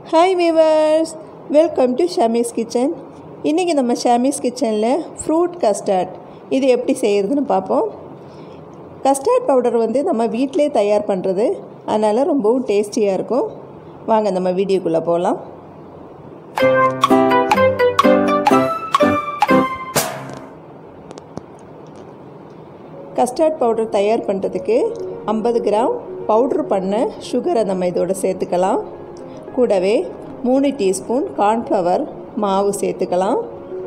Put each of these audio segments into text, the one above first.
hi viewers welcome to Shami's kitchen இன்றைக்கி நம்ம ஷாமிஸ் கிச்சனில் ஃப்ரூட் கஸ்டர்ட் இது எப்படி செய்கிறதுன்னு பார்ப்போம் கஸ்டர்ட் பவுடர் வந்து நம்ம வீட்டிலே தயார் பண்ணுறது அதனால் ரொம்பவும் டேஸ்டியாக இருக்கும் வாங்க நம்ம வீடியோக்குள்ளே போகலாம் கஸ்டர்ட் பவுடர் தயார் பண்ணுறதுக்கு ஐம்பது கிராம் பவுட்ரு பண்ண சுகரை நம்ம இதோட சேர்த்துக்கலாம் கூடவே மூணு டீஸ்பூன் கார்ன்ஃப்ளவர் மாவு சேர்த்துக்கலாம்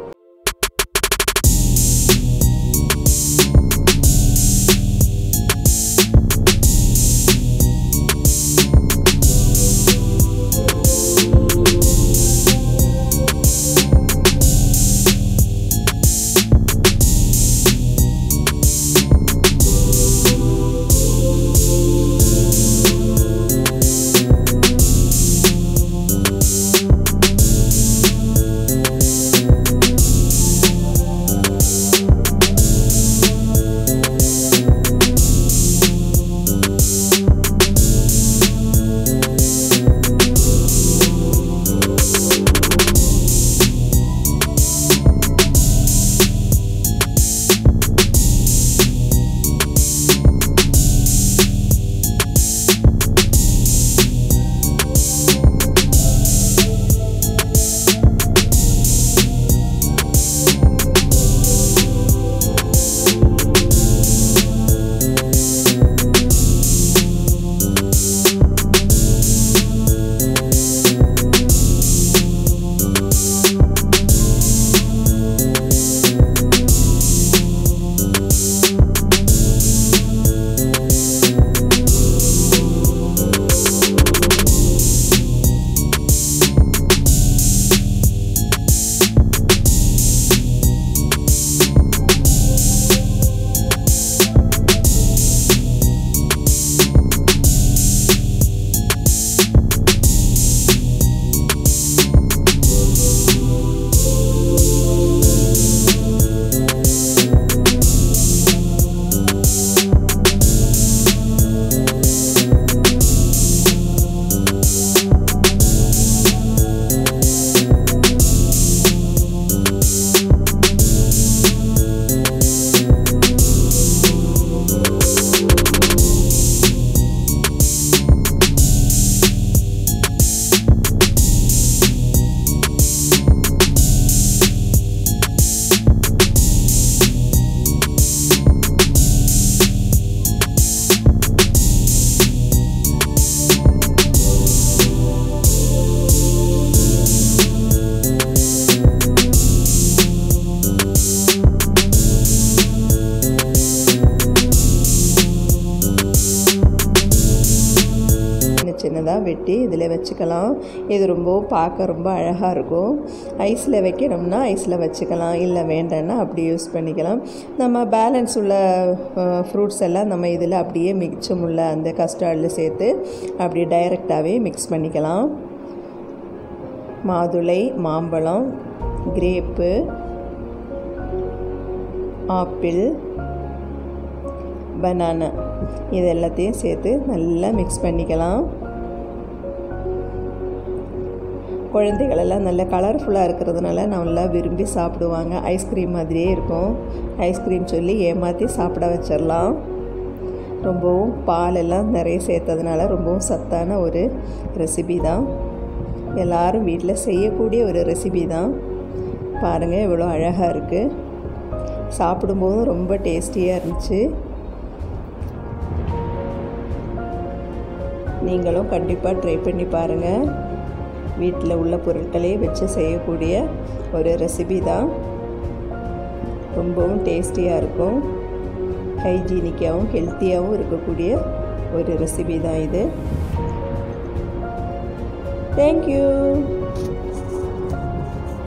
சின்னதாக வெட்டி இதில் வச்சுக்கலாம் இது ரொம்ப பார்க்க ரொம்ப அழகாக இருக்கும் ஐஸில் வைக்கணும்னா ஐஸில் வச்சுக்கலாம் இல்லை வேண்டாம்னா அப்படி யூஸ் பண்ணிக்கலாம் நம்ம பேலன்ஸ் உள்ள ஃப்ரூட்ஸ் எல்லாம் நம்ம இதில் அப்படியே மிச்சம் உள்ள அந்த கஸ்டர்டில் சேர்த்து அப்படியே டைரெக்டாகவே மிக்ஸ் பண்ணிக்கலாம் மாதுளை மாம்பழம் கிரேப்பு ஆப்பிள் பனானா இது எல்லாத்தையும் சேர்த்து நல்லா மிக்ஸ் பண்ணிக்கலாம் குழந்தைகளெல்லாம் நல்ல கலர்ஃபுல்லாக இருக்கிறதுனால நல்லா விரும்பி சாப்பிடுவாங்க ஐஸ்கிரீம் மாதிரியே இருக்கும் ஐஸ்கிரீம் சொல்லி ஏமாற்றி சாப்பிட வச்சிடலாம் ரொம்பவும் பாலெல்லாம் நிறைய சேர்த்ததுனால ரொம்பவும் சத்தான ஒரு ரெசிபி தான் எல்லோரும் வீட்டில் செய்யக்கூடிய ஒரு ரெசிபி தான் பாருங்கள் இவ்வளோ அழகாக இருக்குது சாப்பிடும்போதும் ரொம்ப டேஸ்டியாக இருந்துச்சு நீங்களும் கண்டிப்பாக ட்ரை பண்ணி பாருங்கள் வீட்டில் உள்ள பொருட்களே வச்சு செய்யக்கூடிய ஒரு ரெசிபி தான் ரொம்பவும் டேஸ்டியாக இருக்கும் ஹைஜீனிக்காகவும் ஹெல்த்தியாகவும் இருக்கக்கூடிய ஒரு ரெசிபி தான் இது தேங்க்யூ